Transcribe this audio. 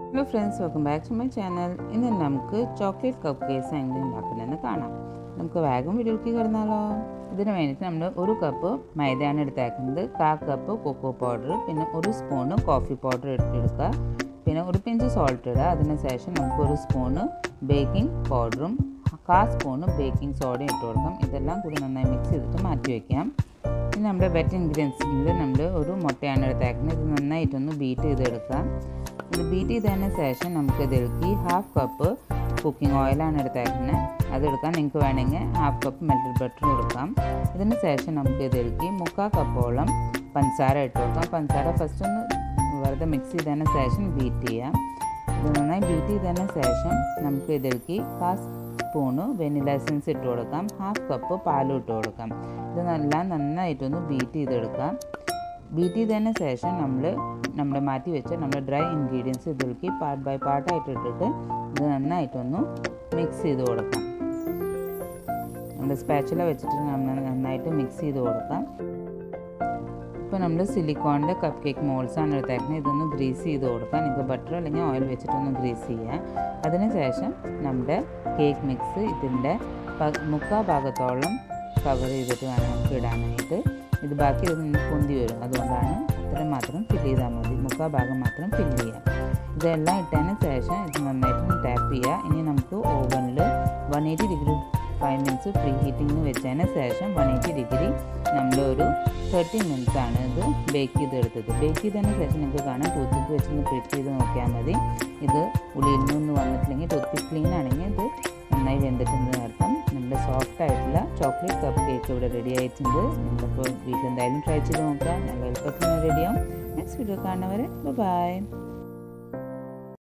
hello friends welcome back to my channel ഇന്ന് നമുക്ക് chocolate cup case എങ്ങനെ ഉണ്ടാക്കുന്നതെന്ന് കാണാം നമുക്ക് വേഗം വീഡിയോക്ക് കിടന്നാലോ ഇതിന് വേണ്ടിയിട്ട് നമ്മൾ ഒരു കപ്പ് മൈദയാണ് എടുത്തേക്കുന്നത് കാ കപ്പ് കൊക്കോ പൗഡർ പിന്നെ ഒരു സ്പൂണ് കോഫി പൗഡർ എടുക്കുക പിന്നെ ഒരു പിഞ്ച് സോൾട്ട് ഇടുക അതിന് ശേഷം നമുക്ക് ഒരു സ്പൂണ് ബേക്കിംഗ് പൗഡറും കാ സ്പൂണ് ബേക്കിംഗ് സോഡയും ഇട്ട് കൊടുക്കാം ഇതെല്ലാം കൂടി നന്നായി മിക്സ് ചെയ്തിട്ട് മാറ്റി വയ്ക്കാം പിന്നെ നമ്മുടെ വെറ്റ് ഇൻഗ്രീഡിയൻസിൽ നമ്മൾ ഒരു മുട്ടയാണ് എടുത്തേക്കുന്നത് ഇത് നന്നായിട്ടൊന്ന് ബീറ്റ് ചെയ്തെടുക്കാം ഇത് ബീറ്റ് ചെയ്തതിന് ശേഷം നമുക്ക് ഇതിലേക്ക് ഹാഫ് കപ്പ് കുക്കിംഗ് ഓയിലാണ് എടുത്തേക്കുന്നത് അതെടുക്കാൻ നിങ്ങൾക്ക് വേണമെങ്കിൽ ഹാഫ് കപ്പ് മെൽറ്റഡ് ബട്ടർ കൊടുക്കാം ഇതിന് ശേഷം നമുക്ക് ഇതിലേക്ക് മുക്കാൽ കപ്പോളം പഞ്ചസാര ഇട്ട് കൊടുക്കാം പഞ്ചസാര ഫസ്റ്റ് ഒന്ന് വെറുതെ മിക്സ് ചെയ്തതിന് ശേഷം ബീറ്റ് ചെയ്യാം ഇത് നന്നായി ബീറ്റ് ചെയ്തതിന് ശേഷം നമുക്ക് ഇതിലേക്ക് കാ സ്പൂണ് വെനില എസൻസ് ഇട്ട് കൊടുക്കാം ഹാഫ് കപ്പ് പാലും ഇട്ട് കൊടുക്കാം ഇത് നല്ല നന്നായിട്ടൊന്ന് ബീറ്റ് ചെയ്തെടുക്കാം ബീറ്റ് ചെയ്തതിന് ശേഷം നമ്മൾ നമ്മുടെ മാറ്റി വെച്ച നമ്മുടെ ഡ്രൈ ഇൻഗ്രീഡിയൻസ് ഇതിലേക്ക് പാർട്ട് ബൈ പാർട്ടായിട്ട് ഇട്ടിട്ട് ഇത് നന്നായിട്ടൊന്ന് മിക്സ് ചെയ്ത് കൊടുക്കാം നമ്മുടെ സ്പാച്ചുല വെച്ചിട്ട് നമ്മൾ നന്നായിട്ട് മിക്സ് ചെയ്ത് കൊടുക്കാം ഇപ്പോൾ നമ്മൾ സിലിക്കോണിൻ്റെ കപ്പ് കേക്ക് മോൾസാണ് എടുത്തേക്കുന്നത് ഇതൊന്ന് ഗ്രീസ് ചെയ്ത് കൊടുക്കാം നിങ്ങൾക്ക് ബട്ടർ അല്ലെങ്കിൽ ഓയിൽ വെച്ചിട്ടൊന്ന് ഗ്രീസ് ചെയ്യാം അതിനുശേഷം നമ്മുടെ കേക്ക് മിക്സ് ഇതിൻ്റെ മുക്കാൽ ഭാഗത്തോളം കവർ ചെയ്തിട്ട് വേണം നമുക്ക് ഇടാനായിട്ട് ഇത് ബാക്കി ഇത് പൊന്തി വരും അതുകൊണ്ടാണ് ഇത്ര മാത്രം ഫില്ല് ചെയ്താൽ മതി മുക്കാൽ ഭാഗം മാത്രം ഫില്ല് ചെയ്യാം ഇതെല്ലാം ഇട്ടതിന് ശേഷം ഇത് നന്നായിട്ട് ടാപ്പ് ചെയ്യുക ഇനി നമുക്ക് ഓവനിൽ one eighty degree five minutes preheating വെച്ചതിന് ശേഷം വൺ എയ്റ്റി ഡിഗ്രി നമ്മളൊരു തേർട്ടി മിനിറ്റ്സ് ആണ് ഇത് ബേക്ക് ചെയ്തെടുത്തത് ബേക്ക് ചെയ്തതിന് ശേഷം നിങ്ങൾക്ക് കാണാം ടൂത്ത് പിക്ക് വെച്ചൊന്ന് പ്രിപ്പ് ചെയ്ത് നോക്കിയാൽ മതി ഇത് ഉള്ളിൽ നിന്ന് വന്നിട്ടില്ലെങ്കിൽ ടൂത്ത് പിക്ക് ക്ലീൻ ആണെങ്കിൽ ഇത് നന്നായി വെന്തിട്ടുണ്ട് അർത്ഥം നമ്മുടെ സോഫ്റ്റ് ആയിട്ടുള്ള ചോക്ലേറ്റ് കപ്പ് കേക്ക് ഇവിടെ റെഡി ആയിട്ടുണ്ട് നിങ്ങളിപ്പോൾ വീട്ടിൽ എന്തായാലും ട്രൈ ചെയ്ത് നോക്കാം നല്ല എളുപ്പത്തിൽ റെഡിയാവും നെക്സ്റ്റ് വീഡിയോ കാണുന്നവരെ ബൈ